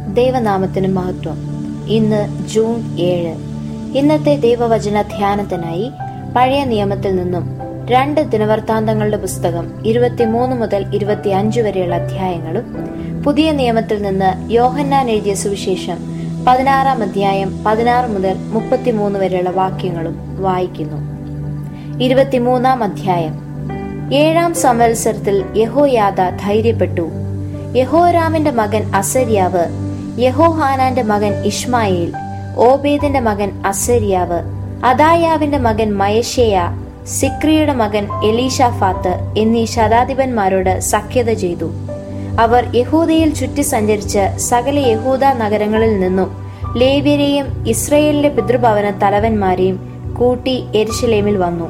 ദൈവനാമത്തിന് മഹത്വം ഇന്ന് ജൂൺ ഏഴ് ഇന്നത്തെ ദൈവവചന ധ്യാനത്തിനായി പഴയ നിയമത്തിൽ നിന്നും രണ്ട് ദിനവൃത്താന്തങ്ങളുടെ പുസ്തകം ഇരുപത്തിമൂന്ന് മുതൽ ഇരുപത്തിയഞ്ച് വരെയുള്ള അധ്യായങ്ങളും പുതിയ നിയമത്തിൽ നിന്ന് യോഹന്നാൻ എഴുതിയ സുവിശേഷം പതിനാറാം അധ്യായം പതിനാറ് മുതൽ മുപ്പത്തിമൂന്ന് വരെയുള്ള വാക്യങ്ങളും വായിക്കുന്നു ഇരുപത്തിമൂന്നാം അധ്യായം ഏഴാം സംവത്സരത്തിൽ യഹോയാദ ധൈര്യപ്പെട്ടു യഹോരാമിന്റെ മകൻ അസര്യാവ് യഹോഹാനാന്റെ മകൻ ഇഷ്മായേൽ ഓബേദിന്റെ മകൻ അസര്യാവ് അദായാവിന്റെ മകൻ മയശേയ സിക്രിയുടെ മകൻ എലീഷാഫാത്ത് എന്നീ ശതാധിപന്മാരോട് സഖ്യത ചെയ്തു അവർ യഹൂദയിൽ ചുറ്റി സഞ്ചരിച്ച് സകല യഹൂദ നഗരങ്ങളിൽ നിന്നും ലേവ്യരെയും ഇസ്രയേലിന്റെ പിതൃഭവന തലവന്മാരെയും കൂട്ടി എരിശിലേമിൽ വന്നു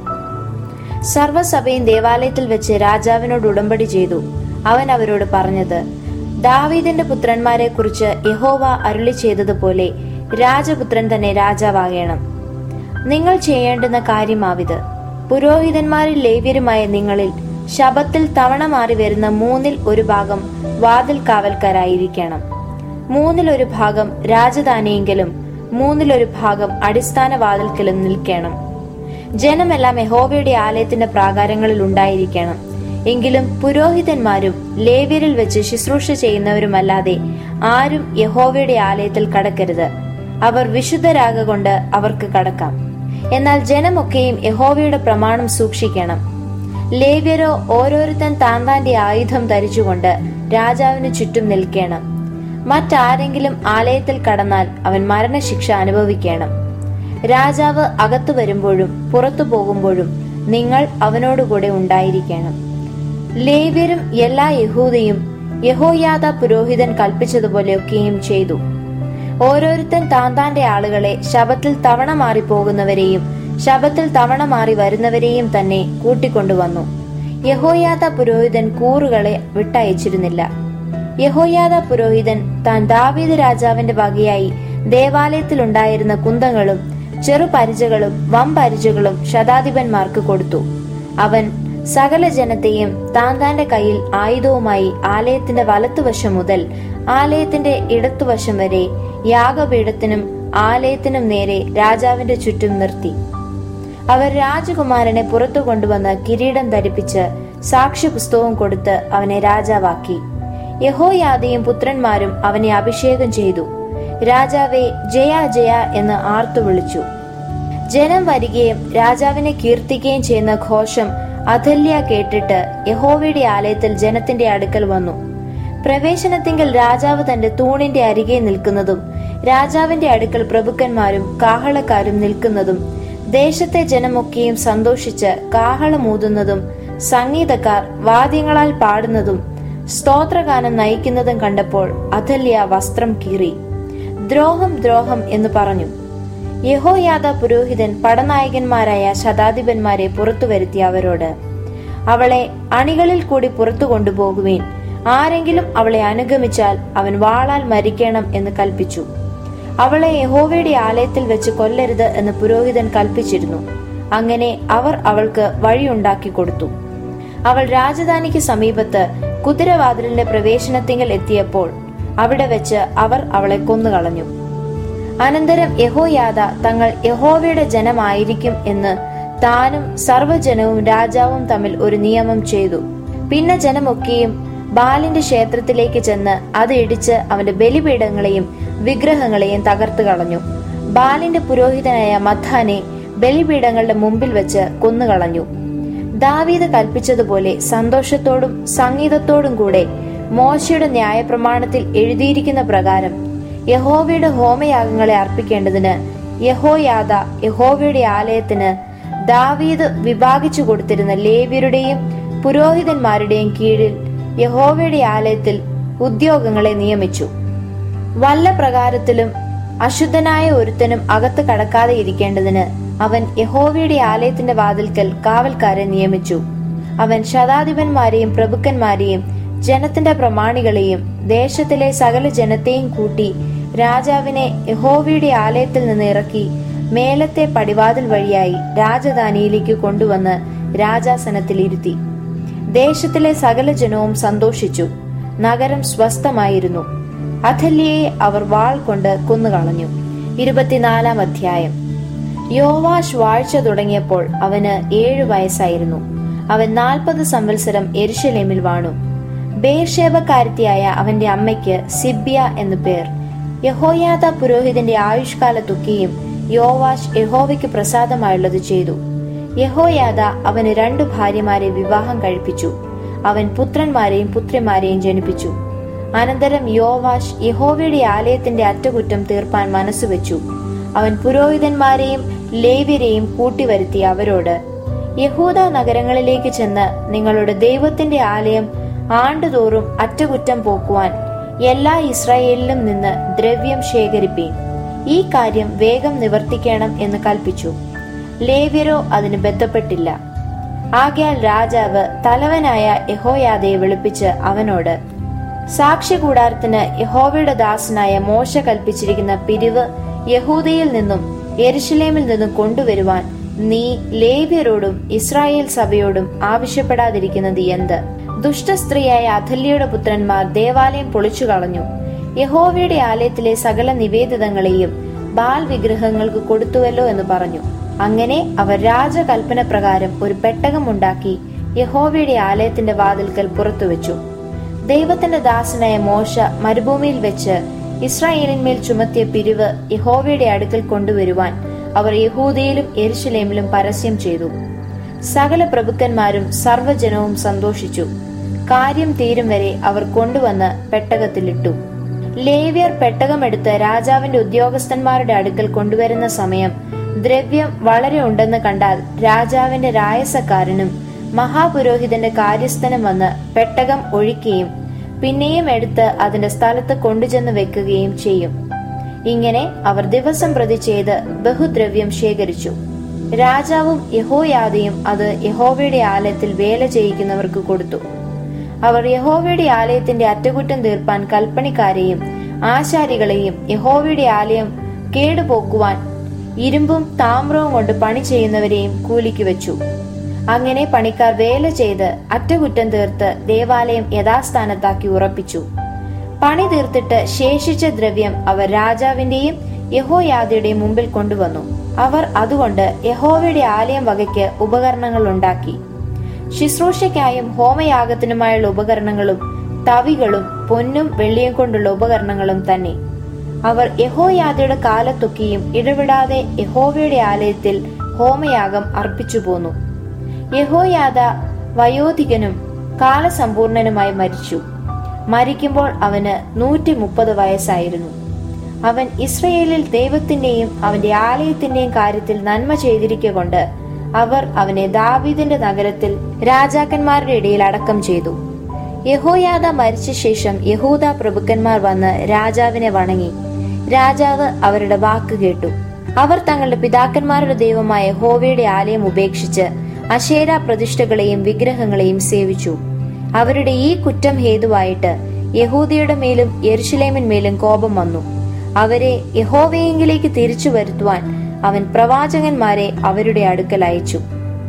സർവ്വസഭയും ദേവാലയത്തിൽ വെച്ച് രാജാവിനോട് ഉടമ്പടി ചെയ്തു അവൻ അവരോട് പറഞ്ഞത് ദാവീദിന്റെ പുത്രന്മാരെ കുറിച്ച് യഹോവ അരുളി ചെയ്തതുപോലെ രാജപുത്രൻ തന്നെ രാജാവാകണം നിങ്ങൾ ചെയ്യേണ്ടുന്ന കാര്യമാവിത് പുരോഹിതന്മാരിൽ ലേവ്യരുമായ നിങ്ങളിൽ ശബത്തിൽ തവണ മാറി വരുന്ന മൂന്നിൽ ഒരു ഭാഗം വാതിൽ കാവൽക്കാരായിരിക്കണം മൂന്നിൽ ഒരു ഭാഗം രാജധാനിയെങ്കിലും മൂന്നിലൊരു ഭാഗം അടിസ്ഥാന വാതിൽക്കലും നിൽക്കണം ജനമെല്ലാം യഹോവയുടെ ആലയത്തിന്റെ പ്രാകാരങ്ങളിൽ ഉണ്ടായിരിക്കണം എങ്കിലും പുരോഹിതന്മാരും ലേവ്യരിൽ വെച്ച് ശുശ്രൂഷ ചെയ്യുന്നവരുമല്ലാതെ ആരും യഹോവയുടെ ആലയത്തിൽ കടക്കരുത് അവർ വിശുദ്ധരാകൊണ്ട് അവർക്ക് കടക്കാം എന്നാൽ ജനമൊക്കെയും യഹോവയുടെ പ്രമാണം സൂക്ഷിക്കണം ലേവ്യരോ ഓരോരുത്തൻ താൻ താന്റെ ആയുധം ധരിച്ചുകൊണ്ട് രാജാവിന് ചുറ്റും നിൽക്കണം മറ്റാരെങ്കിലും ആലയത്തിൽ കടന്നാൽ അവൻ മരണശിക്ഷ അനുഭവിക്കണം രാജാവ് അകത്തു വരുമ്പോഴും പുറത്തു പോകുമ്പോഴും നിങ്ങൾ അവനോടുകൂടെ ഉണ്ടായിരിക്കണം ലേവ്യരും എല്ലാ യഹൂദയും യഹോയാദ പുരോഹിതൻ കൽപ്പിച്ചതുപോലെയൊക്കെയും ചെയ്തു ഓരോരുത്തൻ താൻ താന്റെ ആളുകളെ ശബത്തിൽ തവണ മാറി പോകുന്നവരെയും ശബത്തിൽ തവണ മാറി വരുന്നവരെയും തന്നെ കൂട്ടിക്കൊണ്ടുവന്നു യഹോയാദ പുരോഹിതൻ കൂറുകളെ വിട്ടയച്ചിരുന്നില്ല യഹോയാദ പുരോഹിതൻ താൻ ദാവീദ് രാജാവിന്റെ വകയായി ദേവാലയത്തിലുണ്ടായിരുന്ന കുന്തങ്ങളും ചെറുപരിചകളും വമ്പരിചകളും ശതാധിപന്മാർക്ക് കൊടുത്തു അവൻ സകല ജനത്തെയും താൻ താന്റെ കയ്യിൽ ആയുധവുമായി ആലയത്തിന്റെ വലത്തുവശം മുതൽ ആലയത്തിന്റെ ഇടത്തുവശം വരെ യാഗപീഠത്തിനും ആലയത്തിനും നേരെ രാജാവിന്റെ ചുറ്റും നിർത്തി അവർ രാജകുമാരനെ പുറത്തു കൊണ്ടുവന്ന് കിരീടം ധരിപ്പിച്ച് സാക്ഷ്യപുസ്തകവും കൊടുത്ത് അവനെ രാജാവാക്കി യഹോയാദയും പുത്രന്മാരും അവനെ അഭിഷേകം ചെയ്തു രാജാവെ ജയ ജയ എന്ന് ആർത്തു വിളിച്ചു ജനം വരികയും രാജാവിനെ കീർത്തിക്കുകയും ചെയ്യുന്ന ഘോഷം അഥല്യ കേട്ടിട്ട് യഹോവയുടെ ആലയത്തിൽ ജനത്തിന്റെ അടുക്കൽ വന്നു പ്രവേശനത്തിങ്കൽ രാജാവ് തന്റെ തൂണിന്റെ അരികെ നിൽക്കുന്നതും രാജാവിന്റെ അടുക്കൽ പ്രഭുക്കന്മാരും കാഹളക്കാരും നിൽക്കുന്നതും ദേശത്തെ ജനമൊക്കെയും സന്തോഷിച്ച് കാഹളമൂതുന്നതും സംഗീതക്കാർ വാദ്യങ്ങളാൽ പാടുന്നതും സ്തോത്രഗാനം നയിക്കുന്നതും കണ്ടപ്പോൾ അഥല്യ വസ്ത്രം കീറി ദ്രോഹം ദ്രോഹം എന്ന് പറഞ്ഞു യഹോയാദ പുരോഹിതൻ പടനായകന്മാരായ ശതാധിപന്മാരെ പുറത്തു വരുത്തി അവരോട് അവളെ അണികളിൽ കൂടി പുറത്തു കൊണ്ടുപോകുവേൻ ആരെങ്കിലും അവളെ അനുഗമിച്ചാൽ അവൻ വാളാൽ മരിക്കണം എന്ന് കൽപ്പിച്ചു അവളെ യഹോവയുടെ ആലയത്തിൽ വെച്ച് കൊല്ലരുത് എന്ന് പുരോഹിതൻ കൽപ്പിച്ചിരുന്നു അങ്ങനെ അവർ അവൾക്ക് വഴിയുണ്ടാക്കി കൊടുത്തു അവൾ രാജധാനിക്ക് സമീപത്ത് കുതിരവാതിലിന്റെ പ്രവേശനത്തിങ്കൽ എത്തിയപ്പോൾ അവിടെ വെച്ച് അവർ അവളെ കൊന്നുകളഞ്ഞു അനന്തരം യഹോയാദ തങ്ങൾ യഹോവയുടെ ജനമായിരിക്കും എന്ന് താനും സർവ്വജനവും രാജാവും തമ്മിൽ ഒരു നിയമം ചെയ്തു പിന്നെ ജനമൊക്കെയും ബാലിന്റെ ക്ഷേത്രത്തിലേക്ക് ചെന്ന് അത് ഇടിച്ച് അവന്റെ ബലിപീഠങ്ങളെയും വിഗ്രഹങ്ങളെയും തകർത്തു കളഞ്ഞു ബാലിന്റെ പുരോഹിതനായ മഥാനെ ബലിപീഠങ്ങളുടെ മുമ്പിൽ വെച്ച് കൊന്നുകളഞ്ഞു ദാവീദ് കൽപ്പിച്ചതുപോലെ സന്തോഷത്തോടും സംഗീതത്തോടും കൂടെ മോശയുടെ ന്യായപ്രമാണത്തിൽ എഴുതിയിരിക്കുന്ന പ്രകാരം യഹോവയുടെ ഹോമയാഗങ്ങളെ അർപ്പിക്കേണ്ടതിന് യഹോയാദ യഹോവയുടെ ആലയത്തിന് ദാവീദ് വിഭാഗിച്ചു കൊടുത്തിരുന്ന ലേവ്യരുടെയും പുരോഹിതന്മാരുടെയും കീഴിൽ യഹോവയുടെ ആലയത്തിൽ ഉദ്യോഗങ്ങളെ നിയമിച്ചു വല്ല പ്രകാരത്തിലും അശുദ്ധനായ ഒരുത്തനും അകത്ത് കടക്കാതെ ഇരിക്കേണ്ടതിന് അവൻ യഹോവയുടെ ആലയത്തിന്റെ വാതിൽക്കൽ കാവൽക്കാരെ നിയമിച്ചു അവൻ ശതാധിപന്മാരെയും പ്രഭുക്കന്മാരെയും ജനത്തിന്റെ പ്രമാണികളെയും ദേശത്തിലെ സകല ജനത്തെയും കൂട്ടി രാജാവിനെ യഹോവയുടെ ആലയത്തിൽ നിന്ന് ഇറക്കി മേലത്തെ പടിവാതിൽ വഴിയായി രാജധാനിയിലേക്ക് കൊണ്ടുവന്ന് രാജാസനത്തിൽ ഇരുത്തി ദേശത്തിലെ സകല ജനവും സന്തോഷിച്ചു നഗരം സ്വസ്ഥമായിരുന്നു അഥല്യയെ അവർ വാൾ കൊണ്ട് കൊന്നുകളഞ്ഞു ഇരുപത്തിനാലാം അധ്യായം യോവാഷ് വാഴ്ച തുടങ്ങിയപ്പോൾ അവന് ഏഴു വയസ്സായിരുന്നു അവൻ നാൽപ്പത് സംവത്സരം എരുഷലേമിൽ വാണു ബേർഷേബക്കാരത്തിയായ അവന്റെ അമ്മയ്ക്ക് സിബ്യ എന്നു പേർ യഹോയാദ പുരോഹിതന്റെ ആയുഷ്കാലത്തൊക്കെയും യോവാഷ് യഹോവയ്ക്ക് പ്രസാദമായുള്ളത് ചെയ്തു യഹോയാദ അവന് രണ്ടു ഭാര്യമാരെ വിവാഹം കഴിപ്പിച്ചു അവൻ പുത്രന്മാരെയും പുത്രിമാരെയും ജനിപ്പിച്ചു അനന്തരം യോവാഷ് യഹോവയുടെ ആലയത്തിന്റെ അറ്റകുറ്റം തീർപ്പാൻ മനസ്സുവെച്ചു അവൻ പുരോഹിതന്മാരെയും ലേവ്യരെയും കൂട്ടിവരുത്തി അവരോട് യഹൂദ നഗരങ്ങളിലേക്ക് ചെന്ന് നിങ്ങളുടെ ദൈവത്തിന്റെ ആലയം ആണ്ടുതോറും അറ്റകുറ്റം പോക്കുവാൻ എല്ലാ ഇസ്രായേലിലും നിന്ന് ദ്രവ്യം ശേഖരിപ്പീൻ ഈ കാര്യം വേഗം നിവർത്തിക്കണം എന്ന് കൽപ്പിച്ചു ലേവ്യരോ അതിന് ബന്ധപ്പെട്ടില്ല ആകയാൽ രാജാവ് തലവനായ യഹോയാദയെ വിളിപ്പിച്ച് അവനോട് സാക്ഷ്യകൂടാരത്തിന് യഹോവയുടെ ദാസനായ മോശ കൽപ്പിച്ചിരിക്കുന്ന പിരിവ് യഹൂദയിൽ നിന്നും യെരുഷലേമിൽ നിന്നും കൊണ്ടുവരുവാൻ നീ ലേവ്യരോടും ഇസ്രായേൽ സഭയോടും ആവശ്യപ്പെടാതിരിക്കുന്നത് എന്ത് ദുഷ്ടസ്ത്രീയായ അഥല്യയുടെ പുത്രന്മാർ ദേവാലയം പൊളിച്ചു കളഞ്ഞു യഹോവയുടെ ആലയത്തിലെ സകല നിവേദിതങ്ങളെയും ബാൽ വിഗ്രഹങ്ങൾക്ക് കൊടുത്തുവല്ലോ എന്ന് പറഞ്ഞു അങ്ങനെ അവർ രാജകൽപ്പന പ്രകാരം ഒരു പെട്ടകമുണ്ടാക്കി യഹോവയുടെ ആലയത്തിന്റെ വാതിൽക്കൽ പുറത്തുവെച്ചു ദൈവത്തിന്റെ ദാസനായ മോശ മരുഭൂമിയിൽ വെച്ച് ഇസ്രായേലിന്മേൽ ചുമത്തിയ പിരിവ് യഹോവയുടെ അടുക്കൽ കൊണ്ടുവരുവാൻ അവർ യഹൂദയിലും എരുശലേമിലും പരസ്യം ചെയ്തു സകല പ്രഭുക്കന്മാരും സർവ്വജനവും സന്തോഷിച്ചു കാര്യം തീരും വരെ അവർ കൊണ്ടുവന്ന് പെട്ടകത്തിലിട്ടു ലേവ്യർ പെട്ടകമെടുത്ത് രാജാവിന്റെ ഉദ്യോഗസ്ഥന്മാരുടെ അടുക്കൽ കൊണ്ടുവരുന്ന സമയം ദ്രവ്യം വളരെ ഉണ്ടെന്ന് കണ്ടാൽ രാജാവിന്റെ രായസക്കാരനും മഹാപുരോഹിതന്റെ കാര്യസ്ഥനും വന്ന് പെട്ടകം ഒഴിക്കുകയും പിന്നെയും എടുത്ത് അതിന്റെ സ്ഥലത്ത് കൊണ്ടുചെന്ന് വെക്കുകയും ചെയ്യും ഇങ്ങനെ അവർ ദിവസം പ്രതി ചെയ്ത് ബഹുദ്രവ്യം ശേഖരിച്ചു രാജാവും യഹോയാദയും അത് യഹോവയുടെ ആലയത്തിൽ വേല ചെയ്യിക്കുന്നവർക്ക് കൊടുത്തു അവർ യഹോവയുടെ ആലയത്തിന്റെ അറ്റകുറ്റം തീർപ്പാൻ കൽപ്പണിക്കാരെയും ആശാരികളെയും യഹോവയുടെ ആലയം കേടുപോക്കുവാൻ ഇരുമ്പും താമ്രവും കൊണ്ട് പണി ചെയ്യുന്നവരെയും കൂലിക്ക് വെച്ചു അങ്ങനെ പണിക്കാർ വേല ചെയ്ത് അറ്റകുറ്റം തീർത്ത് ദേവാലയം യഥാസ്ഥാനത്താക്കി ഉറപ്പിച്ചു പണി തീർത്തിട്ട് ശേഷിച്ച ദ്രവ്യം അവർ രാജാവിന്റെയും യഹോയാദയുടെയും മുമ്പിൽ കൊണ്ടുവന്നു അവർ അതുകൊണ്ട് യഹോവയുടെ ആലയം വകയ്ക്ക് ഉപകരണങ്ങൾ ഉണ്ടാക്കി ശുശ്രൂഷയ്ക്കായും ഹോമയാഗത്തിനുമായുള്ള ഉപകരണങ്ങളും തവികളും പൊന്നും വെള്ളിയും കൊണ്ടുള്ള ഉപകരണങ്ങളും തന്നെ അവർ യഹോയാദയുടെ കാലത്തൊക്കെയും ഇടവിടാതെ യഹോവയുടെ ആലയത്തിൽ ഹോമയാഗം അർപ്പിച്ചു പോന്നു യഹോയാദ വയോധികനും കാലസമ്പൂർണനുമായി മരിച്ചു മരിക്കുമ്പോൾ അവന് നൂറ്റി മുപ്പത് വയസ്സായിരുന്നു അവൻ ഇസ്രയേലിൽ ദൈവത്തിന്റെയും അവന്റെ ആലയത്തിന്റെയും കാര്യത്തിൽ നന്മ ചെയ്തിരിക്കൊണ്ട് അവർ അവനെ ദാവീദിന്റെ നഗരത്തിൽ രാജാക്കന്മാരുടെ ഇടയിൽ അടക്കം ചെയ്തു യഹോയാദ മരിച്ച ശേഷം യഹൂദ പ്രഭുക്കന്മാർ വന്ന് രാജാവിനെ വണങ്ങി രാജാവ് അവരുടെ വാക്ക് കേട്ടു അവർ തങ്ങളുടെ പിതാക്കന്മാരുടെ ദൈവമായ യഹോവയുടെ ആലയം ഉപേക്ഷിച്ച് അശേര പ്രതിഷ്ഠകളെയും വിഗ്രഹങ്ങളെയും സേവിച്ചു അവരുടെ ഈ കുറ്റം ഹേതുവായിട്ട് യഹൂദിയുടെ മേലും യെരുഷലേമിന്മേലും കോപം വന്നു അവരെ യഹോവയെങ്കിലേക്ക് തിരിച്ചു വരുത്തുവാൻ അവൻ പ്രവാചകന്മാരെ അവരുടെ അടുക്കൽ അയച്ചു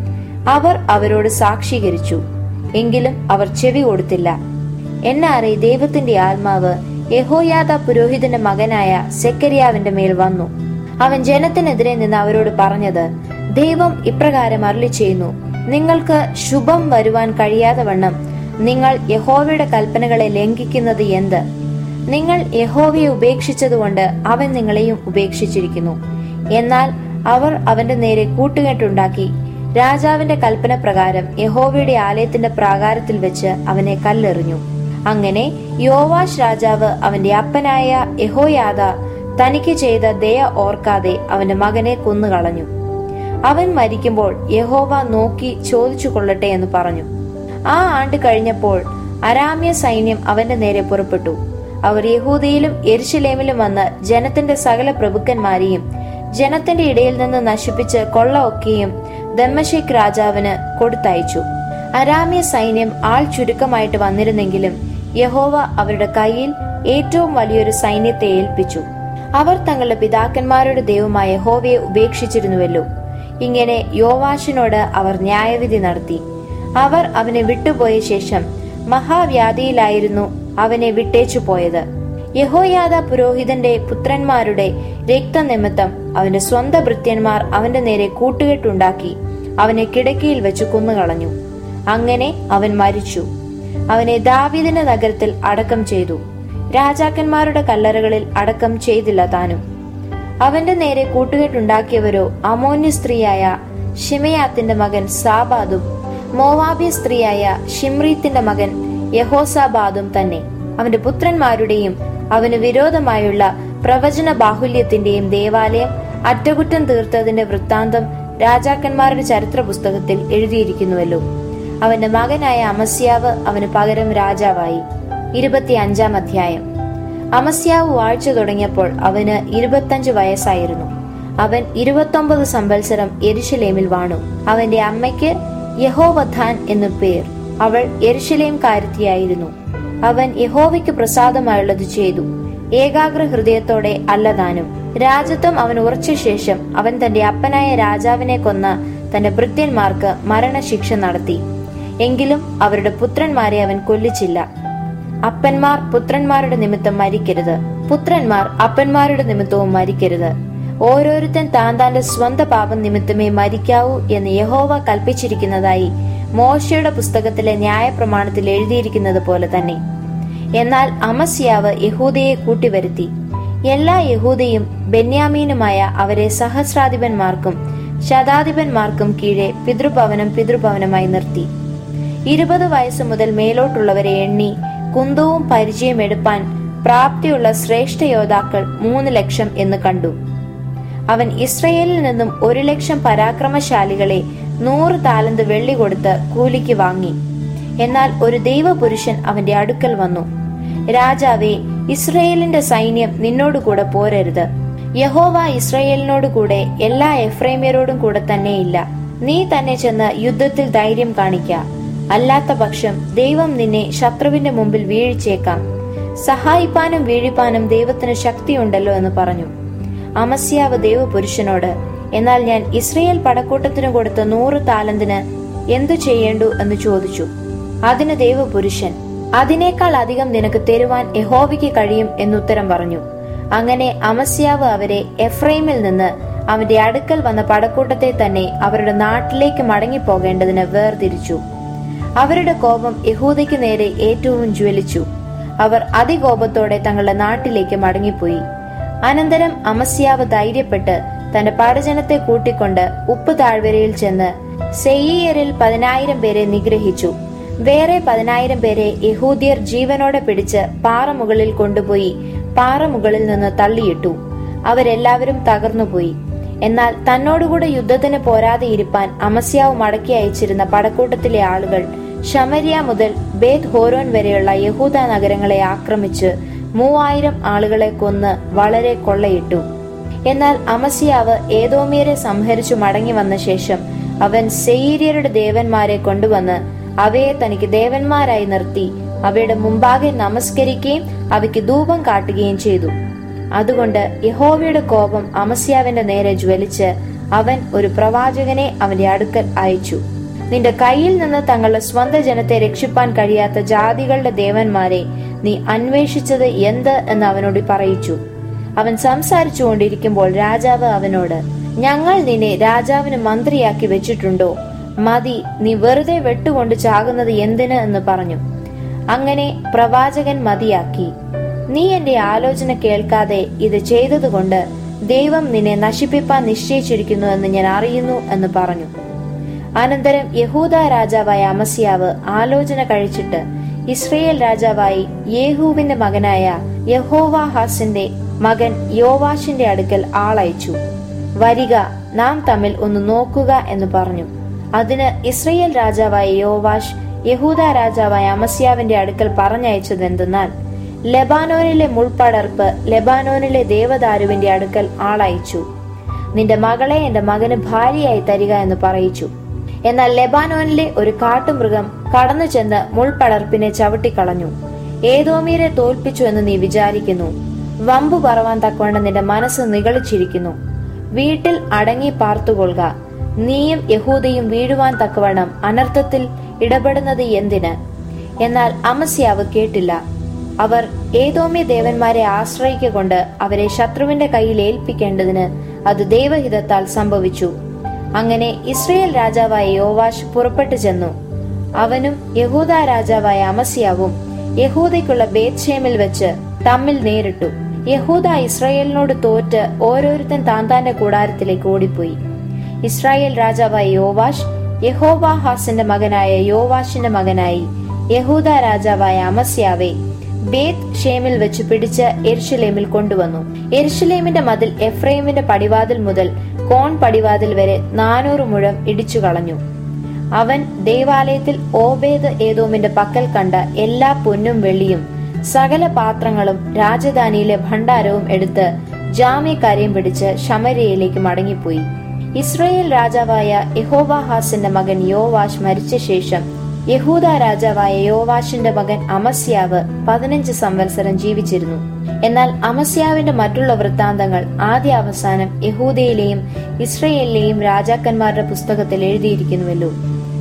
അവർ അവരോട് സാക്ഷീകരിച്ചു എങ്കിലും അവർ ചെവി കൊടുത്തില്ല എന്നാറെ ദൈവത്തിന്റെ ആത്മാവ് യഹോയാദ പുരോഹിതന്റെ മകനായ സെക്കരിയാവിന്റെ മേൽ വന്നു അവൻ ജനത്തിനെതിരെ നിന്ന് അവരോട് പറഞ്ഞത് ദൈവം ഇപ്രകാരം അരളി ചെയ്യുന്നു നിങ്ങൾക്ക് ശുഭം വരുവാൻ കഴിയാതെ വണ്ണം നിങ്ങൾ യഹോവയുടെ കൽപ്പനകളെ ലംഘിക്കുന്നത് എന്ത് നിങ്ങൾ യഹോവയെ ഉപേക്ഷിച്ചതുകൊണ്ട് അവൻ നിങ്ങളെയും ഉപേക്ഷിച്ചിരിക്കുന്നു എന്നാൽ അവർ അവന്റെ നേരെ കൂട്ടുകെട്ടുണ്ടാക്കി രാജാവിന്റെ കൽപ്പന പ്രകാരം യഹോവയുടെ ആലയത്തിന്റെ പ്രാകാരത്തിൽ വെച്ച് അവനെ കല്ലെറിഞ്ഞു അങ്ങനെ യോവാഷ് രാജാവ് അവന്റെ അപ്പനായ യഹോയാദ തനിക്ക് ചെയ്ത ദയ ഓർക്കാതെ അവന്റെ മകനെ കൊന്നുകളഞ്ഞു അവൻ മരിക്കുമ്പോൾ യഹോവ നോക്കി ചോദിച്ചു കൊള്ളട്ടെ എന്ന് പറഞ്ഞു ആ ആണ്ട് കഴിഞ്ഞപ്പോൾ അരാമ്യ സൈന്യം അവന്റെ നേരെ പുറപ്പെട്ടു അവർ യഹൂദയിലും എരിശിലേമിലും വന്ന് ജനത്തിന്റെ സകല പ്രഭുക്കന്മാരെയും ജനത്തിന്റെ ഇടയിൽ നിന്ന് നശിപ്പിച്ച് കൊള്ള ഒക്കെയും ദമ്മശേഖ് രാജാവിന് കൊടുത്തയച്ചു അരാമ്യ സൈന്യം ആൾ ചുരുക്കമായിട്ട് വന്നിരുന്നെങ്കിലും യഹോവ അവരുടെ കയ്യിൽ ഏറ്റവും വലിയൊരു സൈന്യത്തെ ഏൽപ്പിച്ചു അവർ തങ്ങളുടെ പിതാക്കന്മാരുടെ ദൈവമായ യഹോവയെ ഉപേക്ഷിച്ചിരുന്നുവല്ലോ ഇങ്ങനെ യോവാഷിനോട് അവർ ന്യായവിധി നടത്തി അവർ അവനെ വിട്ടുപോയ ശേഷം മഹാവ്യാധിയിലായിരുന്നു അവനെ വിട്ടേച്ചു പോയത് യഹോയാദ പുരോഹിതന്റെ പുത്രന്മാരുടെ രക്തനിമിത്തം അവന്റെ സ്വന്തം ഭൃത്യന്മാർ അവന്റെ നേരെ കൂട്ടുകെട്ടുണ്ടാക്കി അവനെ കിടക്കയിൽ വെച്ച് കൊന്നുകളഞ്ഞു അങ്ങനെ അവൻ മരിച്ചു അവനെ ദാവീദിന്റെ നഗരത്തിൽ അടക്കം ചെയ്തു രാജാക്കന്മാരുടെ കല്ലറകളിൽ അടക്കം ചെയ്തില്ല താനും അവന്റെ നേരെ കൂട്ടുകെട്ടുണ്ടാക്കിയവരോ അമോന്യ സ്ത്രീയായ ഷിമയാത്തിന്റെ മകൻ സാബാദും മോവാബ്യ സ്ത്രീയായ ഷിമ്രീത്തിന്റെ മകൻ യഹോസാബാദും തന്നെ അവന്റെ പുത്രന്മാരുടെയും അവന് വിരോധമായുള്ള പ്രവചന ബാഹുല്യത്തിന്റെയും ദേവാലയം അറ്റകുറ്റം തീർത്തതിന്റെ വൃത്താന്തം രാജാക്കന്മാരുടെ ചരിത്ര പുസ്തകത്തിൽ എഴുതിയിരിക്കുന്നുവല്ലോ അവന്റെ മകനായ അമസ്യാവ് അവന് പകരം രാജാവായി ഇരുപത്തിയഞ്ചാം അധ്യായം അമസ്യാവ് വാഴ്ച തുടങ്ങിയപ്പോൾ അവന് ഇരുപത്തഞ്ച് വയസ്സായിരുന്നു അവൻ ഇരുപത്തൊമ്പത് സംവത്സരം എരുശലേമിൽ വാണു അവന്റെ അമ്മയ്ക്ക് യഹോവധാൻ എന്നു പേർ അവൾ എരുശലേം കാരത്തിയായിരുന്നു അവൻ യഹോവയ്ക്ക് പ്രസാദമായുള്ളത് ചെയ്തു ഏകാഗ്ര ഹൃദയത്തോടെ അല്ലതാനും രാജ്യത്വം അവൻ ഉറച്ച ശേഷം അവൻ തന്റെ അപ്പനായ രാജാവിനെ കൊന്ന തന്റെ ഭൃത്യന്മാർക്ക് മരണശിക്ഷ നടത്തി എങ്കിലും അവരുടെ പുത്രന്മാരെ അവൻ കൊല്ലിച്ചില്ല അപ്പന്മാർ പുത്രന്മാരുടെ നിമിത്തം മരിക്കരുത് പുത്രന്മാർ അപ്പന്മാരുടെ നിമിത്തവും മരിക്കരുത് ഓരോരുത്തൻ താൻ താന്റെ സ്വന്തം പാപം നിമിത്തമേ മരിക്കാവൂ എന്ന് യഹോവ കൽപ്പിച്ചിരിക്കുന്നതായി മോശയുടെ പുസ്തകത്തിലെ ന്യായപ്രമാണത്തിൽ എഴുതിയിരിക്കുന്നത് പോലെ തന്നെ എന്നാൽ അമസ്യാവ് യഹൂദയെ കൂട്ടിവരുത്തി എല്ലാ യഹൂദയും ബെന്യാമീനുമായ അവരെ സഹസ്രാധിപന്മാർക്കും ശതാധിപന്മാർക്കും കീഴെ പിതൃഭവനം പിതൃഭവനമായി നിർത്തി ഇരുപത് വയസ്സ് മുതൽ മേലോട്ടുള്ളവരെ എണ്ണി കുന്തവും പരിചയം എടുപ്പാൻ പ്രാപ്തിയുള്ള ശ്രേഷ്ഠ യോദ്ധാക്കൾ മൂന്ന് ലക്ഷം എന്ന് കണ്ടു അവൻ ഇസ്രയേലിൽ നിന്നും ഒരു ലക്ഷം പരാക്രമശാലികളെ നൂറ് താലന്ത് വെള്ളി കൊടുത്ത് കൂലിക്ക് വാങ്ങി എന്നാൽ ഒരു ദൈവപുരുഷൻ അവന്റെ അടുക്കൽ വന്നു രാജാവേ ഇസ്രയേലിന്റെ സൈന്യം നിന്നോടുകൂടെ പോരരുത് യഹോവ ഇസ്രയേലിനോട് കൂടെ എല്ലാ എഫ്രൈമ്യരോടും കൂടെ തന്നെയില്ല നീ തന്നെ ചെന്ന് യുദ്ധത്തിൽ ധൈര്യം കാണിക്ക അല്ലാത്ത പക്ഷം ദൈവം നിന്നെ ശത്രുവിന്റെ മുമ്പിൽ വീഴിച്ചേക്കാം സഹായിപ്പാനും വീഴിപ്പാനും ദൈവത്തിന് ശക്തിയുണ്ടല്ലോ എന്ന് പറഞ്ഞു അമസ്യാവ് ദൈവപുരുഷനോട് എന്നാൽ ഞാൻ ഇസ്രയേൽ പടക്കൂട്ടത്തിനു കൊടുത്ത നൂറ് താലന്തിന് എന്തു ചെയ്യേണ്ടു എന്ന് ചോദിച്ചു അതിന് ദൈവപുരുഷൻ അതിനേക്കാൾ അധികം നിനക്ക് തരുവാൻ യഹോവയ്ക്ക് കഴിയും എന്നുത്തരം പറഞ്ഞു അങ്ങനെ അമസ്യാവ് അവരെ എഫ്രൈമിൽ നിന്ന് അവന്റെ അടുക്കൽ വന്ന പടക്കൂട്ടത്തെ തന്നെ അവരുടെ നാട്ടിലേക്ക് മടങ്ങിപ്പോകേണ്ടതിന് വേർതിരിച്ചു അവരുടെ കോപം യഹൂദയ്ക്ക് നേരെ ഏറ്റവും ജ്വലിച്ചു അവർ അതികോപത്തോടെ തങ്ങളുടെ നാട്ടിലേക്ക് മടങ്ങിപ്പോയി അനന്തരം അമസ്യാവ് ധൈര്യപ്പെട്ട് തന്റെ പടജനത്തെ കൂട്ടിക്കൊണ്ട് ഉപ്പ് താഴ്വരയിൽ ചെന്ന് സെയ്യരിൽ പതിനായിരം പേരെ നിഗ്രഹിച്ചു വേറെ പതിനായിരം പേരെ യഹൂദിയർ ജീവനോടെ പിടിച്ച് പാറമുകളിൽ കൊണ്ടുപോയി പാറമുകളിൽ നിന്ന് തള്ളിയിട്ടു അവരെല്ലാവരും തകർന്നുപോയി എന്നാൽ തന്നോടുകൂടെ യുദ്ധത്തിന് പോരാതെ ഇരിപ്പാൻ അമസ്യാവ് മടക്കി അയച്ചിരുന്ന പടക്കൂട്ടത്തിലെ ആളുകൾ ഷമരിയ മുതൽ ബേത് ഹോരോൻ വരെയുള്ള യഹൂദ നഗരങ്ങളെ ആക്രമിച്ച് മൂവായിരം ആളുകളെ കൊന്ന് വളരെ കൊള്ളയിട്ടു എന്നാൽ അമസിയാവ് ഏതോമിയരെ സംഹരിച്ചു മടങ്ങി വന്ന ശേഷം അവൻ സെയ്യര്യരുടെ ദേവന്മാരെ കൊണ്ടുവന്ന് അവയെ തനിക്ക് ദേവന്മാരായി നിർത്തി അവയുടെ മുമ്പാകെ നമസ്കരിക്കുകയും അവയ്ക്ക് ധൂപം കാട്ടുകയും ചെയ്തു അതുകൊണ്ട് യഹോവയുടെ കോപം അമസ്യാവിന്റെ നേരെ ജ്വലിച്ച് അവൻ ഒരു പ്രവാചകനെ അവന്റെ അടുക്കൽ അയച്ചു നിന്റെ കയ്യിൽ നിന്ന് തങ്ങളുടെ സ്വന്തം ജനത്തെ രക്ഷിപ്പാൻ കഴിയാത്ത ജാതികളുടെ ദേവന്മാരെ നീ അന്വേഷിച്ചത് എന്ത് എന്ന് അവനോട് പറയിച്ചു അവൻ സംസാരിച്ചു കൊണ്ടിരിക്കുമ്പോൾ രാജാവ് അവനോട് ഞങ്ങൾ നിന്നെ രാജാവിന് മന്ത്രിയാക്കി വെച്ചിട്ടുണ്ടോ മതി നീ വെറുതെ വെട്ടുകൊണ്ട് ചാകുന്നത് എന്തിന് എന്ന് പറഞ്ഞു അങ്ങനെ പ്രവാചകൻ മതിയാക്കി നീ എന്റെ ആലോചന കേൾക്കാതെ ഇത് ചെയ്തതുകൊണ്ട് ദൈവം നിന്നെ നശിപ്പിപ്പാൻ നിശ്ചയിച്ചിരിക്കുന്നു എന്ന് ഞാൻ അറിയുന്നു എന്ന് പറഞ്ഞു അനന്തരം യഹൂദ രാജാവായ അമസ്യാവ് ആലോചന കഴിച്ചിട്ട് ഇസ്രയേൽ രാജാവായി യേഹൂവിന്റെ മകനായ യഹോവാഹാസിന്റെ മകൻ യോവാഷിന്റെ അടുക്കൽ ആളയച്ചു വരിക നാം തമ്മിൽ ഒന്ന് നോക്കുക എന്ന് പറഞ്ഞു അതിന് ഇസ്രയേൽ രാജാവായ യോവാഷ് യഹൂദ രാജാവായ അമസ്യാവിന്റെ അടുക്കൽ പറഞ്ഞയച്ചത് എന്തെന്നാൽ ലെബാനോനിലെ മുൾപ്പടർപ്പ് ലെബാനോനിലെ ദേവദാരുവിന്റെ അടുക്കൽ ആളയച്ചു നിന്റെ മകളെ എന്റെ മകന് ഭാര്യയായി തരിക എന്ന് പറയിച്ചു എന്നാൽ ലെബാനോനിലെ ഒരു കാട്ടുമൃഗം കടന്നു ചെന്ന് മുൾപടർപ്പിനെ ചവിട്ടിക്കളഞ്ഞു ഏതോമീരെ തോൽപ്പിച്ചു എന്ന് നീ വിചാരിക്കുന്നു വമ്പു പറവാൻ തക്കവണ്ണം നിന്റെ മനസ്സ് നിഗളിച്ചിരിക്കുന്നു വീട്ടിൽ അടങ്ങി പാർത്തുകൊള്ളുക നീയും യഹൂദയും വീഴുവാൻ തക്കവണ്ണം അനർത്ഥത്തിൽ ഇടപെടുന്നത് എന്തിന് എന്നാൽ അമസ്യാവ് കേട്ടില്ല അവർ ഏതോമ്യ ദേവന്മാരെ ആശ്രയിക്കൊണ്ട് അവരെ ശത്രുവിന്റെ കയ്യിൽ ഏൽപ്പിക്കേണ്ടതിന് അത് ദൈവഹിതത്താൽ സംഭവിച്ചു അങ്ങനെ ഇസ്രയേൽ രാജാവായ യോവാഷ് പുറപ്പെട്ടു ചെന്നു അവനും യഹൂദ രാജാവായ അമസ്യാവും യഹൂദയ്ക്കുള്ള ബേത്ഷേമിൽ വെച്ച് തമ്മിൽ നേരിട്ടു യഹൂദ ഇസ്രായേലിനോട് തോറ്റ് ഓരോരുത്തൻ താൻ താന്റെ കൂടാരത്തിലേക്ക് ഓടിപ്പോയി ഇസ്രായേൽ രാജാവായ യോവാഷ് യഹോവാഹാസിന്റെ മകനായ യോവാഷിന്റെ മകനായി യഹൂദ രാജാവായ അമസ്യാവെ ബേത് ഷേമിൽ വെച്ച് പിടിച്ച് എരുഷലേമിൽ കൊണ്ടുവന്നു എരുഷലേമിന്റെ മതിൽ എഫ്രൈമിന്റെ പടിവാതിൽ മുതൽ കോൺ പടിവാതിൽ വരെ നാനൂറ് മുഴം ഇടിച്ചു കളഞ്ഞു അവൻ ദേവാലയത്തിൽ ഓബേദ് ഏതോമിന്റെ പക്കൽ കണ്ട എല്ലാ പൊന്നും വെള്ളിയും സകല പാത്രങ്ങളും രാജധാനിയിലെ ഭണ്ഡാരവും എടുത്ത് ജാമ്യക്കാരെയും പിടിച്ച് ശമരിയയിലേക്ക് മടങ്ങിപ്പോയി ഇസ്രയേൽ രാജാവായ യഹോവാഹാസിന്റെ മകൻ യോവാഷ് മരിച്ച ശേഷം യഹൂദ രാജാവായ യോവാഷിന്റെ മകൻ അമസ്യാവ് പതിനഞ്ച് സംവത്സരം ജീവിച്ചിരുന്നു എന്നാൽ അമസ്യാവിന്റെ മറ്റുള്ള വൃത്താന്തങ്ങൾ ആദ്യ അവസാനം യഹൂദയിലെയും ഇസ്രയേലിലെയും രാജാക്കന്മാരുടെ പുസ്തകത്തിൽ എഴുതിയിരിക്കുന്നുവല്ലോ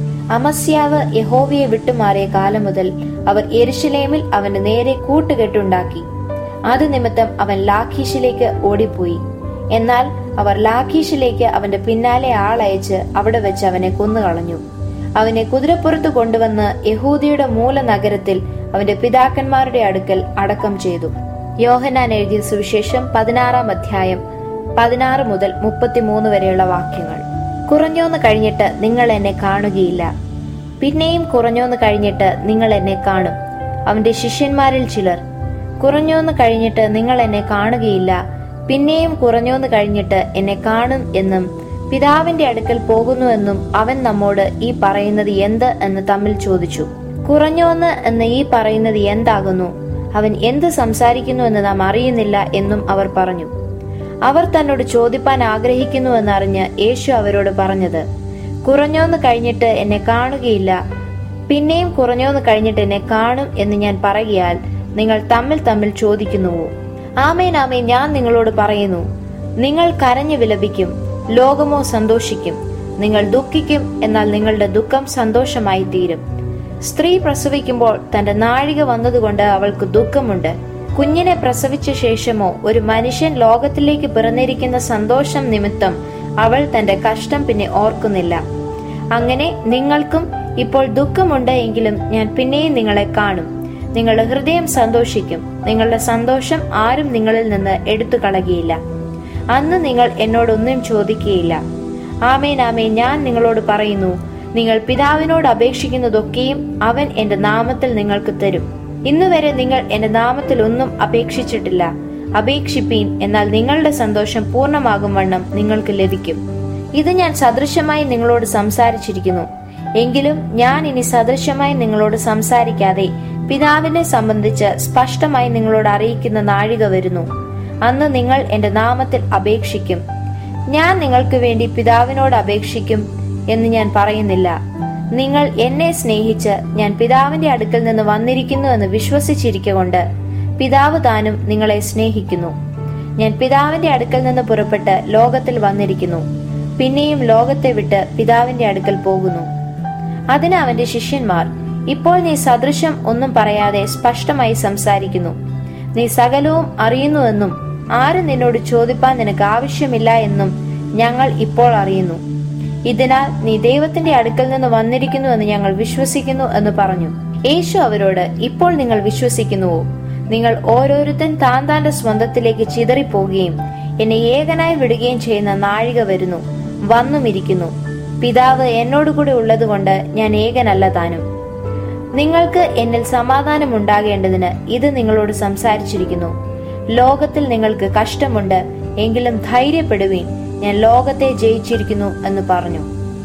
അമസ്യാവ് യഹോവയെ വിട്ടുമാറിയ കാലം മുതൽ അവർ എരുഷലേമിൽ അവന് നേരെ കൂട്ടുകെട്ടുണ്ടാക്കി അത് നിമിത്തം അവൻ ലാഖീഷിലേക്ക് ഓടിപ്പോയി എന്നാൽ അവർ ലാഖീഷിലേക്ക് അവന്റെ പിന്നാലെ ആളയച്ച് അവിടെ വെച്ച് അവനെ കൊന്നുകളഞ്ഞു അവനെ കുതിരപ്പുറത്ത് കൊണ്ടുവന്ന് യഹൂദിയുടെ മൂല നഗരത്തിൽ അവന്റെ പിതാക്കന്മാരുടെ അടുക്കൽ അടക്കം ചെയ്തു യോഹനാൻ എഴുതിയ സുവിശേഷം പതിനാറാം അധ്യായം പതിനാറ് മുതൽ മുപ്പത്തിമൂന്ന് വരെയുള്ള വാക്യങ്ങൾ കുറഞ്ഞോന്ന് കഴിഞ്ഞിട്ട് നിങ്ങൾ എന്നെ കാണുകയില്ല പിന്നെയും കുറഞ്ഞോന്ന് കഴിഞ്ഞിട്ട് നിങ്ങൾ എന്നെ കാണും അവന്റെ ശിഷ്യന്മാരിൽ ചിലർ കുറഞ്ഞോന്ന് കഴിഞ്ഞിട്ട് നിങ്ങൾ എന്നെ കാണുകയില്ല പിന്നെയും കുറഞ്ഞോന്ന് കഴിഞ്ഞിട്ട് എന്നെ കാണും എന്നും പിതാവിന്റെ അടുക്കൽ പോകുന്നുവെന്നും അവൻ നമ്മോട് ഈ പറയുന്നത് എന്ത് എന്ന് തമ്മിൽ ചോദിച്ചു കുറഞ്ഞോന്ന് എന്ന് ഈ പറയുന്നത് എന്താകുന്നു അവൻ എന്ത് സംസാരിക്കുന്നു എന്ന് നാം അറിയുന്നില്ല എന്നും അവർ പറഞ്ഞു അവർ തന്നോട് ചോദിപ്പാൻ ആഗ്രഹിക്കുന്നുവെന്നറിഞ്ഞ് യേശു അവരോട് പറഞ്ഞത് കുറഞ്ഞോന്ന് കഴിഞ്ഞിട്ട് എന്നെ കാണുകയില്ല പിന്നെയും കുറഞ്ഞോന്ന് കഴിഞ്ഞിട്ട് എന്നെ കാണും എന്ന് ഞാൻ പറയുകയാൽ നിങ്ങൾ തമ്മിൽ തമ്മിൽ ചോദിക്കുന്നുവോ ആമേൻ ആമേൻ ഞാൻ നിങ്ങളോട് പറയുന്നു നിങ്ങൾ കരഞ്ഞു വിലപിക്കും ലോകമോ സന്തോഷിക്കും നിങ്ങൾ ദുഃഖിക്കും എന്നാൽ നിങ്ങളുടെ ദുഃഖം സന്തോഷമായി തീരും സ്ത്രീ പ്രസവിക്കുമ്പോൾ തന്റെ നാഴിക വന്നതുകൊണ്ട് അവൾക്ക് ദുഃഖമുണ്ട് കുഞ്ഞിനെ പ്രസവിച്ച ശേഷമോ ഒരു മനുഷ്യൻ ലോകത്തിലേക്ക് പിറന്നിരിക്കുന്ന സന്തോഷം നിമിത്തം അവൾ തന്റെ കഷ്ടം പിന്നെ ഓർക്കുന്നില്ല അങ്ങനെ നിങ്ങൾക്കും ഇപ്പോൾ ദുഃഖമുണ്ട് എങ്കിലും ഞാൻ പിന്നെയും നിങ്ങളെ കാണും നിങ്ങളുടെ ഹൃദയം സന്തോഷിക്കും നിങ്ങളുടെ സന്തോഷം ആരും നിങ്ങളിൽ നിന്ന് എടുത്തു കളകിയില്ല അന്ന് നിങ്ങൾ എന്നോടൊന്നും ചോദിക്കുകയില്ല ആമേൻ ആമേൻ ഞാൻ നിങ്ങളോട് പറയുന്നു നിങ്ങൾ പിതാവിനോട് അപേക്ഷിക്കുന്നതൊക്കെയും അവൻ എന്റെ നാമത്തിൽ നിങ്ങൾക്ക് തരും ഇന്നുവരെ നിങ്ങൾ എന്റെ നാമത്തിൽ ഒന്നും അപേക്ഷിച്ചിട്ടില്ല അപേക്ഷിപ്പീൻ എന്നാൽ നിങ്ങളുടെ സന്തോഷം പൂർണ്ണമാകും വണ്ണം നിങ്ങൾക്ക് ലഭിക്കും ഇത് ഞാൻ സദൃശമായി നിങ്ങളോട് സംസാരിച്ചിരിക്കുന്നു എങ്കിലും ഞാൻ ഇനി സദൃശമായി നിങ്ങളോട് സംസാരിക്കാതെ പിതാവിനെ സംബന്ധിച്ച് സ്പഷ്ടമായി നിങ്ങളോട് അറിയിക്കുന്ന നാഴിക വരുന്നു അന്ന് നിങ്ങൾ എന്റെ നാമത്തിൽ അപേക്ഷിക്കും ഞാൻ നിങ്ങൾക്ക് വേണ്ടി പിതാവിനോട് അപേക്ഷിക്കും എന്ന് ഞാൻ പറയുന്നില്ല നിങ്ങൾ എന്നെ സ്നേഹിച്ച് ഞാൻ പിതാവിന്റെ അടുക്കൽ നിന്ന് വന്നിരിക്കുന്നു എന്ന് വിശ്വസിച്ചിരിക്കൊണ്ട് പിതാവ് താനും നിങ്ങളെ സ്നേഹിക്കുന്നു ഞാൻ പിതാവിന്റെ അടുക്കൽ നിന്ന് പുറപ്പെട്ട് ലോകത്തിൽ വന്നിരിക്കുന്നു പിന്നെയും ലോകത്തെ വിട്ട് പിതാവിന്റെ അടുക്കൽ പോകുന്നു അതിന് അവന്റെ ശിഷ്യന്മാർ ഇപ്പോൾ നീ സദൃശം ഒന്നും പറയാതെ സ്പഷ്ടമായി സംസാരിക്കുന്നു നീ സകലവും അറിയുന്നുവെന്നും ആരും നിന്നോട് ചോദിപ്പാൻ നിനക്ക് ആവശ്യമില്ല എന്നും ഞങ്ങൾ ഇപ്പോൾ അറിയുന്നു ഇതിനാൽ നീ ദൈവത്തിന്റെ അടുക്കൽ നിന്ന് വന്നിരിക്കുന്നു എന്ന് ഞങ്ങൾ വിശ്വസിക്കുന്നു എന്ന് പറഞ്ഞു യേശു അവരോട് ഇപ്പോൾ നിങ്ങൾ വിശ്വസിക്കുന്നുവോ നിങ്ങൾ ഓരോരുത്തൻ താൻ താന്റെ സ്വന്തത്തിലേക്ക് ചിതറിപ്പോകുകയും എന്നെ ഏകനായി വിടുകയും ചെയ്യുന്ന നാഴിക വരുന്നു വന്നുമിരിക്കുന്നു പിതാവ് എന്നോടുകൂടി ഉള്ളതുകൊണ്ട് ഞാൻ ഏകനല്ല താനും നിങ്ങൾക്ക് എന്നിൽ സമാധാനം ഉണ്ടാകേണ്ടതിന് ഇത് നിങ്ങളോട് സംസാരിച്ചിരിക്കുന്നു ലോകത്തിൽ നിങ്ങൾക്ക് കഷ്ടമുണ്ട് എങ്കിലും ധൈര്യപ്പെടുവീൻ ഞാൻ ലോകത്തെ ജയിച്ചിരിക്കുന്നു എന്ന് പറഞ്ഞു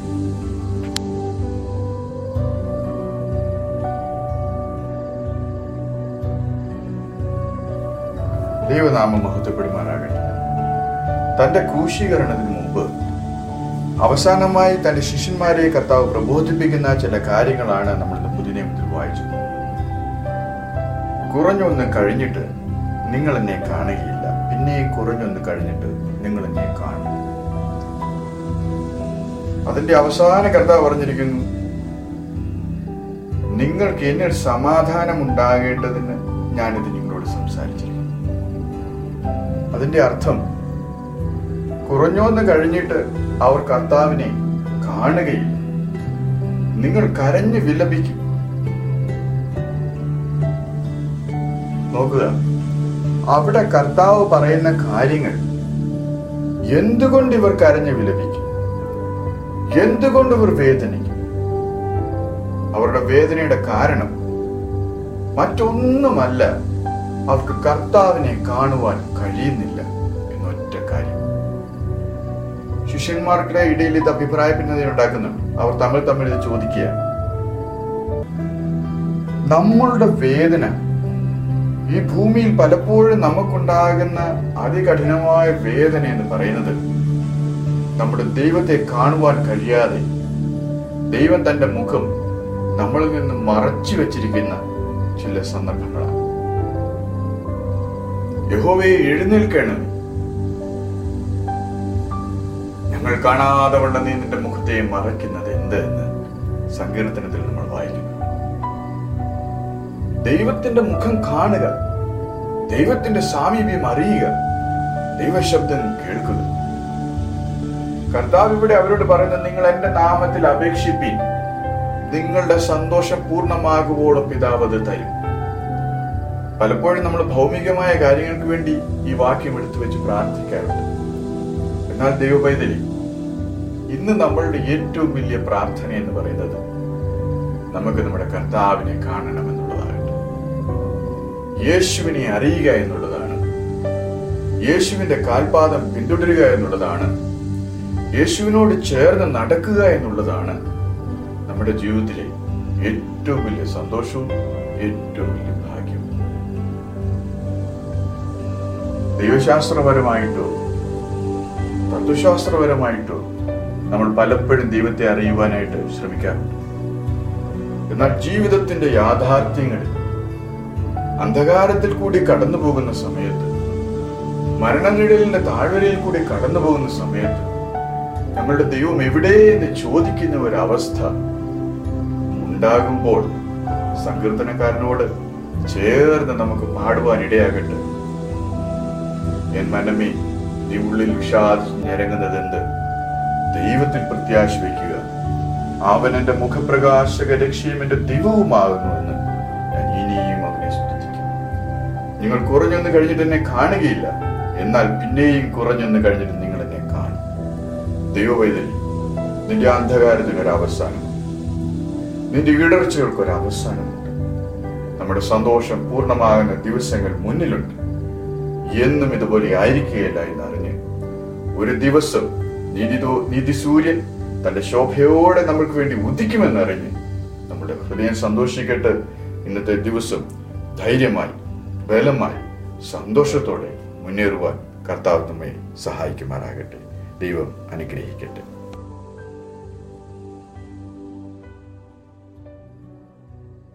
ദൈവനാമം മഹത്വപ്പെടുമാറാകട്ടെ തന്റെ ക്രൂശീകരണത്തിന് മുമ്പ് അവസാനമായി തന്റെ ശിഷ്യന്മാരെ കർത്താവ് പ്രബോധിപ്പിക്കുന്ന ചില കാര്യങ്ങളാണ് നമ്മൾ ഇന്ന് പുതിയ നിയമത്തിൽ വായിച്ചത് കുറഞ്ഞൊന്ന് കഴിഞ്ഞിട്ട് നിങ്ങൾ എന്നെ കാണുകയില്ല പിന്നെയും കുറഞ്ഞൊന്ന് കഴിഞ്ഞിട്ട് നിങ്ങൾ എന്നെ കാണും അതിന്റെ അവസാന കർത്താവ് പറഞ്ഞിരിക്കുന്നു നിങ്ങൾക്ക് എന്നിൽ സമാധാനം ഉണ്ടാകേണ്ടതിന് ഞാനിത് നിങ്ങളോട് സംസാരിച്ചിരിക്കുന്നു അതിന്റെ അർത്ഥം കുറഞ്ഞോന്ന് കഴിഞ്ഞിട്ട് അവർ കർത്താവിനെ കാണുകയില്ല നിങ്ങൾ കരഞ്ഞു വിലപിക്കും നോക്കുക അവിടെ കർത്താവ് പറയുന്ന കാര്യങ്ങൾ എന്തുകൊണ്ട് ഇവർ കരഞ്ഞു വിലപിക്കും എന്തുകൊണ്ട് ഇവർ വേദനിക്കും അവരുടെ വേദനയുടെ കാരണം മറ്റൊന്നുമല്ല അവർക്ക് കർത്താവിനെ കാണുവാൻ കഴിയുന്നില്ല എന്നൊറ്റ കാര്യം ശിഷ്യന്മാർക്കിടെ ഇടയിൽ ഇത് അഭിപ്രായ ഭിന്നത ഉണ്ടാക്കുന്നുണ്ട് അവർ തമ്മിൽ തമ്മിൽ ഇത് ചോദിക്കുക നമ്മളുടെ വേദന ഈ ഭൂമിയിൽ പലപ്പോഴും നമുക്കുണ്ടാകുന്ന അതികഠിനമായ വേദന എന്ന് പറയുന്നത് നമ്മുടെ ദൈവത്തെ കാണുവാൻ കഴിയാതെ ദൈവം തന്റെ മുഖം നമ്മളിൽ നിന്ന് മറച്ചു വെച്ചിരിക്കുന്ന ചില സന്ദർഭങ്ങളാണ് യഹോവയെ എഴുന്നേൽക്കണം ഞങ്ങൾ കാണാതെ വണ്ണം നീ നിന്റെ മുഖത്തെ മറയ്ക്കുന്നത് എന്ത് എന്ന് സങ്കീർത്തനത്തിൽ നമ്മൾ വായിക്കുന്നു ദൈവത്തിന്റെ മുഖം കാണുക ദൈവത്തിന്റെ സാമീപ്യം അറിയുക ദൈവശബ്ദം കേൾക്കുക കർത്താവ് ഇവിടെ അവരോട് പറയുന്നത് നിങ്ങൾ എന്റെ നാമത്തിൽ അപേക്ഷിപ്പീൻ നിങ്ങളുടെ സന്തോഷം പൂർണ്ണമാകുവോളം പിതാവ് അത് തരും പലപ്പോഴും നമ്മൾ ഭൗമികമായ കാര്യങ്ങൾക്ക് വേണ്ടി ഈ വാക്യം എടുത്തു വെച്ച് പ്രാർത്ഥിക്കാറുണ്ട് എന്നാൽ ദൈവപൈതലി ഇന്ന് നമ്മളുടെ ഏറ്റവും വലിയ പ്രാർത്ഥന എന്ന് പറയുന്നത് നമുക്ക് നമ്മുടെ കർത്താവിനെ കാണണമെന്നുള്ളതാകട്ടെ യേശുവിനെ അറിയുക എന്നുള്ളതാണ് യേശുവിന്റെ കാൽപാദം പിന്തുടരുക എന്നുള്ളതാണ് യേശുവിനോട് ചേർന്ന് നടക്കുക എന്നുള്ളതാണ് നമ്മുടെ ജീവിതത്തിലെ ഏറ്റവും വലിയ സന്തോഷവും ഏറ്റവും വലിയ ഭാഗ്യവും ദൈവശാസ്ത്രപരമായിട്ടോ തത്വശാസ്ത്രപരമായിട്ടോ നമ്മൾ പലപ്പോഴും ദൈവത്തെ അറിയുവാനായിട്ട് ശ്രമിക്കാറുണ്ട് എന്നാൽ ജീവിതത്തിന്റെ യാഥാർത്ഥ്യങ്ങളിൽ അന്ധകാരത്തിൽ കൂടി കടന്നു പോകുന്ന സമയത്ത് മരണനിഴലിന്റെ താഴ്വരയിൽ കൂടി കടന്നു പോകുന്ന സമയത്ത് ഞങ്ങളുടെ ദൈവം എവിടെ എന്ന് ചോദിക്കുന്ന ഒരു അവസ്ഥ ഉണ്ടാകുമ്പോൾ സങ്കീർത്തനക്കാരനോട് ചേർന്ന് നമുക്ക് പാടുവാൻ ഇടയാകട്ടെ എൻ മനമേ നീ ഉള്ളിൽ വിഷാദിച്ച് ഞരങ്ങുന്നത് എന്ത് ദൈവത്തിൽ പ്രത്യാശ വയ്ക്കുക അവൻ എന്റെ മുഖപ്രകാശക രക്ഷയും എന്റെ ദൈവവുമാകുന്നുവെന്ന് ഞാൻ ഇനിയും അവനെ സ്തുതിക്കും നിങ്ങൾ കുറഞ്ഞൊന്ന് കഴിഞ്ഞിട്ട് എന്നെ കാണുകയില്ല എന്നാൽ പിന്നെയും കുറഞ്ഞൊന്ന് കഴിഞ്ഞിട്ട് നിങ്ങൾ എന്നെ കാണും ദൈവവൈതലി നിന്റെ അന്ധകാരത്തിന് ഒരു അവസാനം നിന്റെ ഇടർച്ചകൾക്ക് ഒരു അവസാനമുണ്ട് നമ്മുടെ സന്തോഷം പൂർണ്ണമാകുന്ന ദിവസങ്ങൾ മുന്നിലുണ്ട് എന്നും ഇതുപോലെ ആയിരിക്കുകയില്ല എന്നറിഞ്ഞ് ഒരു ദിവസം നീതിതോ നീതി സൂര്യൻ തന്റെ ശോഭയോടെ നമ്മൾക്ക് വേണ്ടി ഉദിക്കുമെന്നറിഞ്ഞ് നമ്മുടെ ഹൃദയം സന്തോഷിക്കട്ടെ ഇന്നത്തെ ദിവസം ധൈര്യമായി ബലമായി സന്തോഷത്തോടെ മുന്നേറുവാൻ കർത്താവ് നമ്മെ സഹായിക്കുമാറാകട്ടെ ദൈവം അനുഗ്രഹിക്കട്ടെ